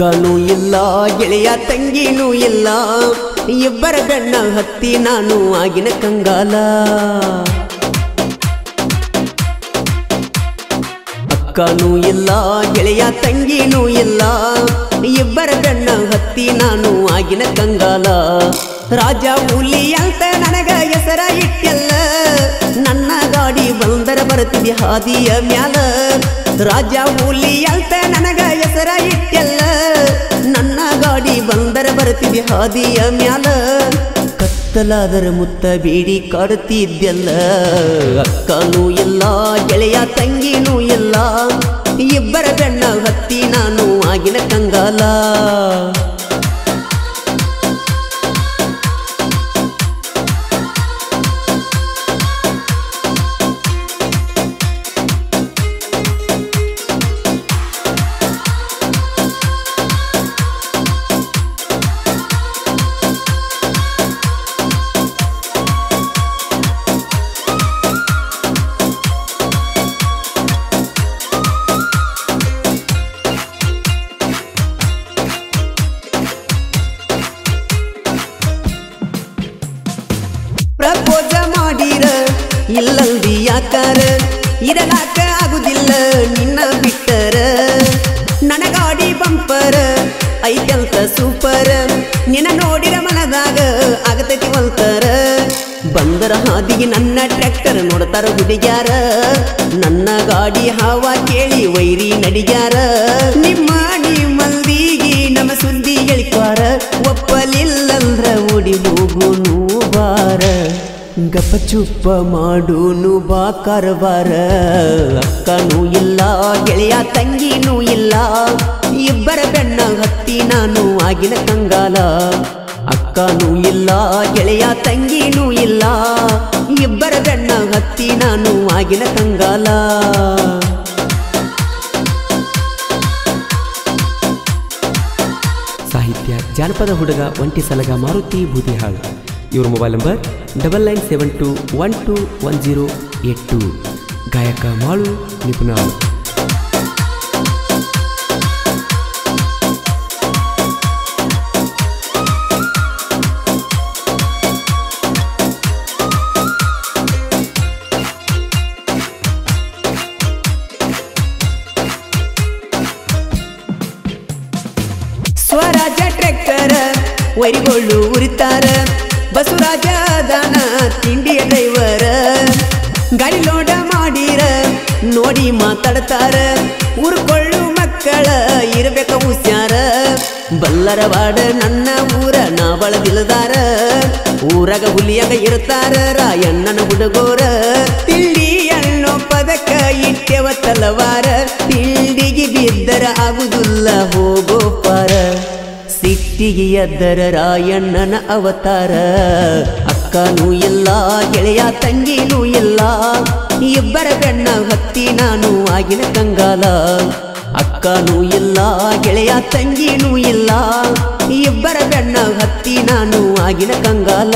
ಅಕ್ಕನೂ ಇಲ್ಲ ಗೆಳೆಯ ತಂಗಿನೂ ಇಲ್ಲ ಇಬ್ಬರ ಬೆಣ್ಣ ಹತ್ತಿ ನಾನು ಆಗಿನ ಕಂಗಾಲ ಅಕ್ಕನೂ ಇಲ್ಲ ಗೆಳೆಯ ತಂಗಿನೂ ಇಲ್ಲ ಇಬ್ಬರ ಬೆಣ್ಣ ಹತ್ತಿ ನಾನು ಆಗಿನ ಕಂಗಾಲ ರಾಜ ಹುಲಿ ಅಂತ ನನಗ ಹೆಸರ ಇಟ್ಟೆಲ್ಲ ನನ್ನ ಗಾಡಿ ಬಂದರ ಬರ್ತಿದ್ದೆ ಹಾದಿಯ ಮ್ಯಾಲ ರಾಜ ಹುಲಿ ಅಂತ ನನಗ ಹೆಸರ ಇಟ್ಟೆಲ್ಲ ನನ್ನ ಗಾಡಿ ಬಂದರ ಬರ್ತಿದ್ದೆ ಹಾದಿಯ ಮ್ಯಾಲ ಕತ್ತಲಾದರ ಮುತ್ತ ಬೇಡಿ ಕಾಡುತ್ತಿದ್ದೆಲ್ಲ ಅಕ್ಕನೂ ಇಲ್ಲ ಗೆಳೆಯ ತಂಗಿನೂ ಇಲ್ಲ ಇಬ್ಬರ ಬೆಣ್ಣ ಹತ್ತಿ ನಾನು ಆಗಿನ ಕಂಗಾಲ ಪ್ರಪೋಸ ಮಾಡಿರ ಇಲ್ಲಂದಿ ಯಾಕಾರ ಇರಲಾಕ ಆಗುದಿಲ್ಲ ನಿನ್ನ ಬಿಟ್ಟರ ನನಗಾಡಿ ಬಂಪರ ಐತಂತ ಸೂಪರ್ ನಿನ್ನ ನೋಡಿರ ಮನದಾಗ ಆಗತೈತಿ ಒಂತರ ಬಂದರ ಹಾದಿಗೆ ನನ್ನ ಟ್ರ್ಯಾಕ್ಟರ್ ನೋಡ್ತಾರ ಹುಡುಗ್ಯಾರ ನನ್ನ ಗಾಡಿ ಹಾವ ಕೇಳಿ ವೈರಿ ನಡಿಗ್ಯಾರ ನಿಮ್ಮ ಮಂದಿಗೆ ನಮ್ಮ ಸುದ್ದಿ ಹೇಳಿಕ್ವಾರ ಒಪ್ಪಲಿಲ್ಲಂದ್ರ ಓಡಿ ಹೋಗುನು ಬಾರ ಗಪ ಚುಪ್ಪ ಮಾಡೂನು ಬಾ ಕಾರವಾರ ಅಕ್ಕನೂ ಇಲ್ಲ ಗೆಳೆಯ ತಂಗಿನೂ ಇಲ್ಲ ಇಬ್ಬರ ಬೆಣ್ಣ ಹತ್ತಿ ನಾನು ಆಗಿನ ಕಂಗಾಲ ಅಕ್ಕನೂ ಇಲ್ಲ ಗೆಳೆಯ ತಂಗಿನೂ ಇಲ್ಲ ಇಬ್ಬರ ಬೆಣ್ಣ ಹತ್ತಿ ನಾನು ಆಗಿನ ಕಂಗಾಲ ಸಾಹಿತ್ಯ ಜಾನಪದ ಹುಡುಗ ಒಂಟಿ ಸಲಗ ಮಾರುತಿ ಬೂದಿಹಾಳ್ ಇವ್ರ mobile number double nine seven two one two one zero eight two ಗಾಯಕ ಮಾಳು ನಿಪುಣಾಳ್ ಸ್ವರಾಜ ಟ್ರ್ಯಾಕ್ಟರ್ ವೈರಿಗಳು ಉರಿತಾರ ಬಸವರಾಜ ದಾನ ತಿಂಡಿಯ ಡ್ರೈವರ ಗಾಡಿ ಲೋಡ ಮಾಡಿರ ನೋಡಿ ಮಾತಾಡ್ತಾರ ಊರ್ಕೊಳ್ಳು ಮಕ್ಕಳ ಇರಬೇಕ ಹುಸ್ಯಾರ ಬಲ್ಲರವಾಡ ನನ್ನ ಊರ ನಾ ಬಳದಿಲ್ಲದಾರ ಊರಾಗ ಹುಲಿಯಾಗ ಇರ್ತಾರ ರಾಯಣ್ಣನ ಹುಡುಗೋರ ತಿಂಡಿ ಅನ್ನೋ ಪದಕ ಇಟ್ಟೆವ ತಲವಾರ ತಿಂಡಿಗೆ ಬಿದ್ದರ ಆಗುದಿಲ್ಲ ಹೋಗೋ ಪಾರ ಸಿಟ್ಟಿಗೆ ಎದ್ದರ ರಾಯಣ್ಣನ ಅವತಾರ ಅಕ್ಕನೂ ಇಲ್ಲ ಗೆಳೆಯ ತಂಗಿನೂ ಇಲ್ಲ ಇಬ್ಬರ ಬೆಣ್ಣ ಹತ್ತಿ ನಾನು ಆಗಿನ ಕಂಗಾಲ ಅಕ್ಕನೂ ಇಲ್ಲ ಗೆಳೆಯ ತಂಗಿನೂ ಇಲ್ಲ ಇಬ್ಬರ ಬೆಣ್ಣ ಹತ್ತಿ ನಾನು ಆಗಿನ ಕಂಗಾಲ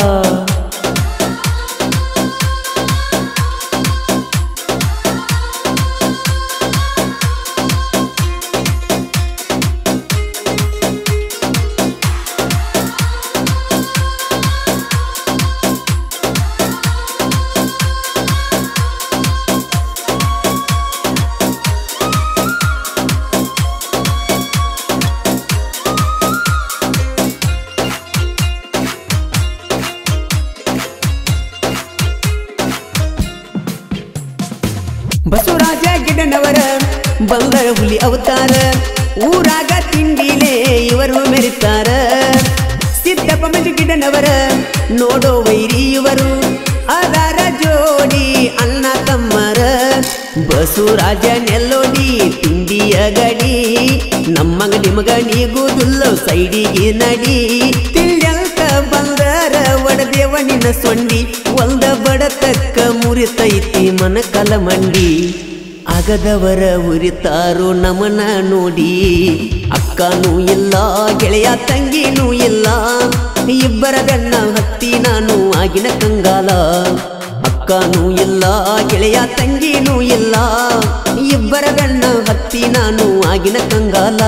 ಬಸವರಾಜ ಗಿಡನವರ ಬಂದರ ಹುಲಿ ಅವತಾರ ಊರಾಗ ತಿಂಡಿಲೇ ಇವರು ಮೆರಿತಾರ ಸಿದ್ದಪ್ಪ ಮಂಜು ಗಿಡನವರ ನೋಡೋ ವೈರಿ ಇವರು ಅದಾರ ಜೋಡಿ ಅಣ್ಣ ತಮ್ಮರ ಬಸವರಾಜ ನೆಲ್ಲೋಡಿ ತಿಂಡಿಯ ಗಡಿ ನಮ್ಮಂಗ ನಿಮಗ ನೀಗುದಿಲ್ಲ ಸೈಡಿಗೆ ನಡಿ ತಿಳ್ಯಂತ ಬಂದರ ಒಡದೇವ ನಿನ್ನ ಸೊಂಡಿ ಒಂದ ಬಡತಕ್ಕ ಮುರಿತೈತಿ ಮನ ಕಲಮಂಡಿ ಅಗದವರ ಉರಿತಾರೋ ನಮನ ನೋಡಿ ಅಕ್ಕನೂ ಇಲ್ಲ ಗೆಳೆಯ ತಂಗಿನೂ ಇಲ್ಲ ಇಬ್ಬರ ಬೆಣ್ಣ ಹತ್ತಿ ನಾನು ಆಗಿನ ಕಂಗಾಲ ಅಕ್ಕನೂ ಇಲ್ಲ ಗೆಳೆಯ ತಂಗಿನೂ ಇಲ್ಲ ಇಬ್ಬರ ಬೆಣ್ಣ ಹತ್ತಿ ನಾನು ಆಗಿನ ಆಗಿನ ಕಂಗಾಲ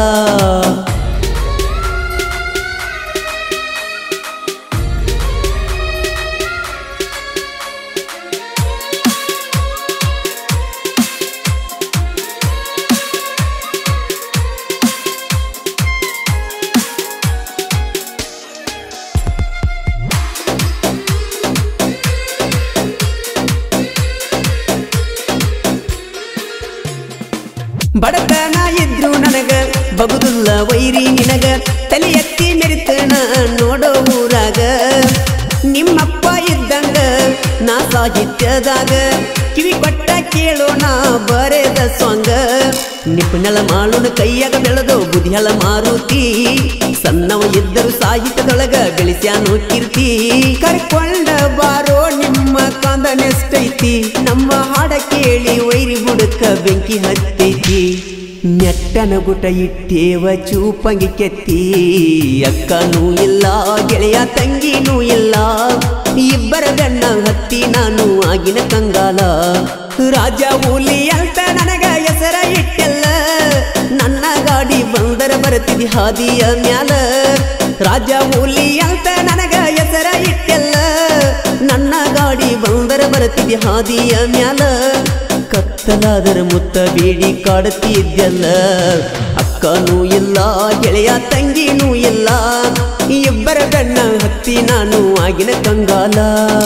ಬಡತನ ಇದ್ರು ನನಗ ಬಗುದುಲ್ಲ ವೈರಿ ನಿನಗ ತಲೆ ಎತ್ತಿ ಮೆರಿತನ ನೋಡೋ ಊರಾಗ ನಿಮ್ಮಪ್ಪ ಇದ್ದಂಗ ನಾ ಸಾಹಿತ್ಯದಾಗ ಕಿವಿ ಕೊಟ್ಟ ಕೇಳೋ ನಾ ಬರೆದ ಸ್ವಂಗ ನಿಪುಣಲ ಮಾಳುನ ಕೈಯಾಗ ಬೆಳೆದೋ ಬುದ್ಧಿಯಲ ಮಾರುತಿ ಸಣ್ಣವ ಇದ್ದರು ಸಾಹಿತ್ಯದೊಳಗ ಗಳಿಸ್ಯಾನು ಕೀರ್ತಿ ಕರ್ಕೊಂಡ ಬಾರೋ ನಿಮ್ಮ ಕಂದನೆಷ್ಟೈತಿ ನಮ್ಮ ಹಾಡ ಕೇಳಿ ವೈರಿ ಬುಡಕ ಬೆಂಕಿ ಹತ್ತೈತಿ ನೆಟ್ಟನ ಗುಟ ಇಟ್ಟೇವ ಚೂಪಂಗಿ ಕೆತ್ತಿ ಅಕ್ಕನೂ ಇಲ್ಲ ಗೆಳೆಯ ತಂಗಿನೂ ಇಲ್ಲ ಇಬ್ಬರ ಗಣ್ಣ ಹತ್ತಿ ನಾನು ಆಗಿನ ಕಂಗಾಲ ರಾಜ ಹುಲಿ ಅಂತ ನನಗ ಹೆಸರ ಇಟ್ಟೆಲ್ಲ ನನ್ನ ಗಾಡಿ ಬಂದರ ಬರತಿದಿ ಹಾದಿಯ ಮ್ಯಾಲ ರಾಜ ಹುಲಿ ಅಂತ ನನಗ ಹೆಸರ ಇಟ್ಟೆಲ್ಲ ನನ್ನ ಗಾಡಿ ಬಂದರ ಬರತಿದಿ ಹಾದಿಯ ಮ್ಯಾಲ ಕತ್ತಲಾದರ ಮುತ್ತ ಬೇಡಿ ಕಾಡುತ್ತಿದ್ದಲ್ಲ ಅಕ್ಕನೂ ಇಲ್ಲ ಗೆಳೆಯ ತಂಗಿನೂ ಇಲ್ಲ ಇಬ್ಬರ ಗಣ್ಣ ಹತ್ತಿ ನಾನು ಆಗಿನ ಕಂಗಾಲ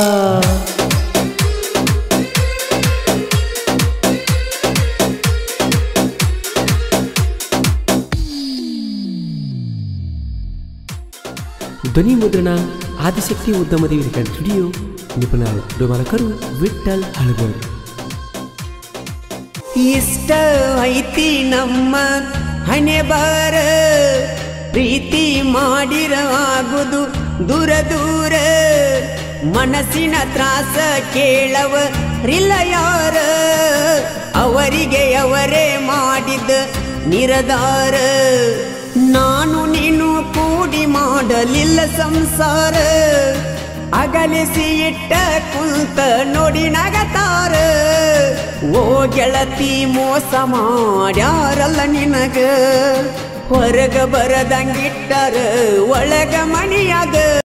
ಧ್ವನಿ ಮುದ್ರಣ ಆದಿಶಕ್ತಿ ಉದ್ಯಮದ ರಿಕಾರ್ಡ್ ಸ್ಟುಡಿಯೋ ನಿಪುಣರು ಡುಮಾಲಕರು ವಿಠಲ್ ಹಳಗೋಡು ಇಷ್ಟ ಐತಿ ನಮ್ಮ ಹಣೆ ಬಾರ ಪ್ರೀತಿ ಮಾಡಿರ ಆಗುದು ದೂರ ದೂರ ಮನಸ್ಸಿನ ತ್ರಾಸ ಕೇಳವ ರಿಲ್ಲ ಯಾರ ಅವರಿಗೆ ಅವರೇ ಮಾಡಿದ ನಿರದಾರ ನಾನು ನೀನು ಕೂಡಿ ಮಾಡಲಿಲ್ಲ ಸಂಸಾರ ಅಗಲಿಸಿ ಇಟ್ಟ ಕುಂತ ನೋಡಿ ನಗತಾರ ಓ ಗೆಳತಿ ಮೋಸ ಮಾಡ್ಯಾರಲ್ಲ ನಿನಗ ಹೊರಗ ಬರದಂಗಿಟ್ಟಾರ ಒಳಗ ಮಣಿಯಾಗ